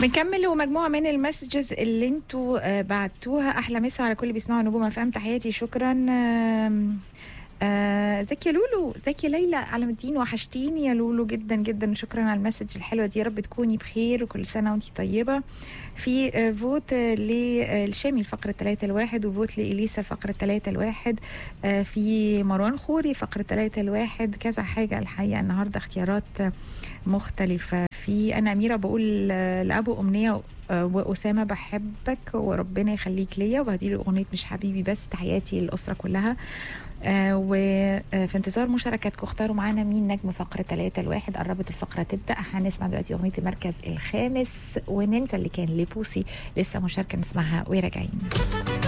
بنكمل ومجموعه من المسجز اللي انتوا آه، بعتوها احلى مسا على كل اللي بيسمعوا نجوم افهم تحياتي شكرا آم، آه، ازيك يا لولو ازيك يا ليلى على الدين وحشتيني يا لولو جدا جدا شكرا على المسج الحلوه دي يا رب تكوني بخير وكل سنه وانتي طيبه في آه، فوت آه، للشامي الفقره 3 الواحد وفوت لإليسا الفقره 3 الواحد آه، في مروان خوري فقره 3 الواحد كذا حاجه الحقيقه النهارده اختيارات آه، مختلفه في انا اميره بقول آه، لابو امنيه آه، واسامه بحبك وربنا يخليك ليا وهدي اغنيه مش حبيبي بس تحياتي للاسره كلها آه وفي انتظار مشاركاتكم اختاروا معانا مين نجم فقرة 3 الواحد قربت الفقرة تبدأ هنسمع دلوقتي أغنية المركز الخامس وننسى اللي كان لبوسي لسه مشاركة نسمعها وراجعين